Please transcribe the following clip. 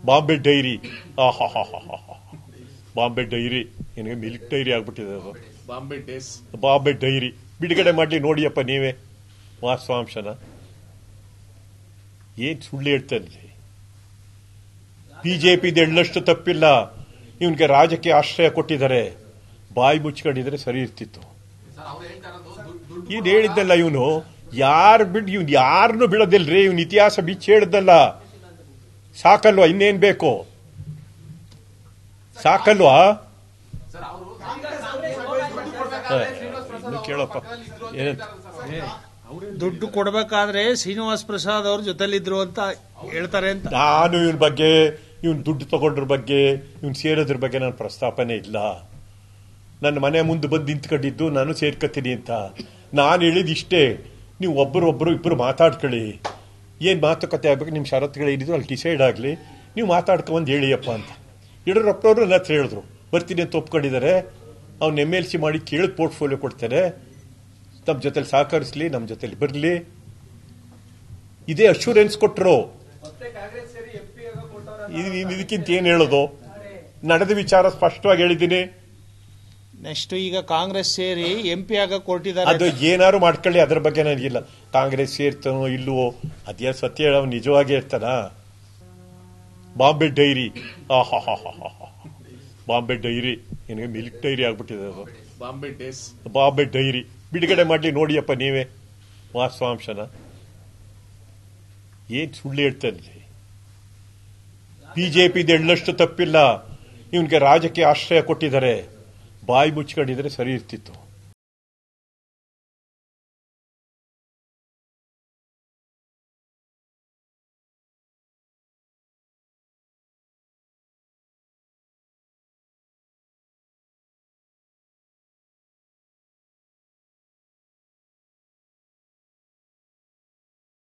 Bombay dairy Bombay dairy ನಿನಗೆ milk dairy ಆಗ್ಬಿಟ್ಟಿದೆ ಅದು ಬಾಂಬೆ ಡೇಸ್ ಬಾಂಬೆ ಡೈರಿ ಬಿಡುಗಡೆ ಮಾಡ್ಲಿ ನೋಡಿಯಪ್ಪ ನೀವೇ ವಾಸ್ತವಾಂಶನ ಏನ್ ಸುಳ್ಳು ಹೇಳ್ತಾನೆ ಬಿಜೆಪಿದು ಎಳ್ಳಷ್ಟು ತಪ್ಪಿಲ್ಲ ಇವನ್ಗೆ ರಾಜಕೀಯ ಆಶ್ರಯ ಕೊಟ್ಟಿದ್ದಾರೆ ಬಾಯಿ ಮುಚ್ಕೊಂಡಿದ್ರೆ ಸರಿ ಇರ್ತಿತ್ತು ಏನ್ ಹೇಳಿದ್ದಲ್ಲ ಇವನು ಯಾರು ಬಿಡ್ ಇವ್ನು ಯಾರನ್ನು ಬಿಡೋದಿಲ್ರಿ ಇವನ್ ಇತಿಹಾಸ ಬಿಚ್ಚಿ ಹೇಳಿದ್ದಲ್ಲ ಸಾಕಲ್ವಾ ಇನ್ನೇನ್ ಬೇಕು ಸಾಕಲ್ವಾ ಹ, ಇನ್ನು ಕೇಳಪ್ಪ ಏನಂತ ದುಡ್ಡು ಕೊಡ್ಬೇಕಾದ್ರೆ ಶ್ರೀನಿವಾಸ್ ಪ್ರಸಾದ್ ಅವ್ರ ಜೊತೆಲಿದ್ರು ಅಂತ ಹೇಳ್ತಾರೆ ಅಂತ ನಾನು ಇವನ್ ಬಗ್ಗೆ ಇವನ್ ದುಡ್ಡು ತಗೊಂಡ್ರ ಬಗ್ಗೆ ಇವನ್ ಸೇರೋದ್ರ ಬಗ್ಗೆ ನನ್ನ ಪ್ರಸ್ತಾಪನೆ ಇಲ್ಲ ನನ್ನ ಮನೆ ಮುಂದೆ ಬಂದು ನಿಂತ್ಕೊಂಡಿದ್ದು ನಾನು ಸೇರ್ಕತೀನಿ ಅಂತ ನಾನು ಹೇಳಿದ ಇಷ್ಟೇ ನೀವು ಒಬ್ಬರು ಒಬ್ಬರು ಇಬ್ಬರು ಮಾತಾಡ್ಕೊಳ್ಳಿ ಏನ್ ಮಾತುಕತೆ ಆಗ್ಬೇಕು ನಿಮ್ ಷರತ್ತುಗಳು ಏನಿದ್ರು ಅಲ್ಲಿ ಡಿಸೈಡ್ ಆಗ್ಲಿ ನೀವು ಮಾತಾಡ್ಕೊಂಡ್ ಹೇಳಿಯಪ್ಪ ಅಂತ ಯಡಿಯೂರಪ್ಪನವರು ನನ್ನ ಹತ್ರ ಹೇಳಿದ್ರು ಬರ್ತೀನಿ ಅಂತ ಒಪ್ಕೊಂಡಿದ್ದಾರೆ ಅವ್ನು ಎಮ್ ಎಲ್ ಸಿ ಮಾಡಿ ಕೇಳಿದ ಪೋರ್ಟ್ಫೋಲಿಯೋ ಕೊಡ್ತಾರೆ ನಮ್ಮ ಜೊತೆಲಿ ಸಹಕರಿಸ್ಲಿ ನಮ್ಮ ಜೊತೆಲಿ ಬರಲಿ ಇದೇ ಅಶ್ಯೂರೆನ್ಸ್ ಕೊಟ್ಟರು ಇದು ಇದಕ್ಕಿಂತ ಏನ್ ಹೇಳೋದು ನಡೆದ ವಿಚಾರ ಸ್ಪಷ್ಟವಾಗಿ ಹೇಳಿದ್ದೀನಿ ನೆಕ್ಸ್ಟ್ ಈಗ ಕಾಂಗ್ರೆಸ್ ಸೇರಿ ಎಂ ಪಿ ಆಗ ಅದು ಕೊಟ್ಟಿದ್ದಾರೆ ಏನಾರು ಮಾಡ್ಕೊಳ್ಳಿ ಅದ್ರ ಬಗ್ಗೆ ನನಗಿಲ್ಲ ಕಾಂಗ್ರೆಸ್ ಸೇರ್ತಾನೋ ಇಲ್ವೋ ಅದೇ ಸತ್ಯ ಹೇಳೋ ನಿಜವಾಗಿ ಹೇಳ್ತಾನ ಬಾಂಬೆ ಡೈರಿ ಬಾಂಬೆ ಡೈರಿ ನಿನಗೆ ಮಿಲ್ಕ್ ಡೈರಿ ಆಗ್ಬಿಟ್ಟಿದೆ ಅದು ಬಾಂಬೆ ಡೇಸ್ ಬಾಂಬೆ ಡೈರಿ ಬಿಡುಗಡೆ ಮಾಡ್ಲಿ ನೋಡಿಯಪ್ಪ ನೀವೇ ವಾಸ್ತವಾಂಶನ ಏನ್ ಸುಳ್ಳು ಹೇಳ್ತಾನೆ ಬಿಜೆಪಿದು ಎಳ್ಳಷ್ಟು ತಪ್ಪಿಲ್ಲ ಇವನ್ಗೆ ರಾಜಕೀಯ ಆಶ್ರಯ ಕೊಟ್ಟಿದ್ದಾರೆ ಬಾಯಿ ಮುಚ್ಕೊಂಡಿದ್ರೆ ಸರಿ ಇರ್ತಿತ್ತು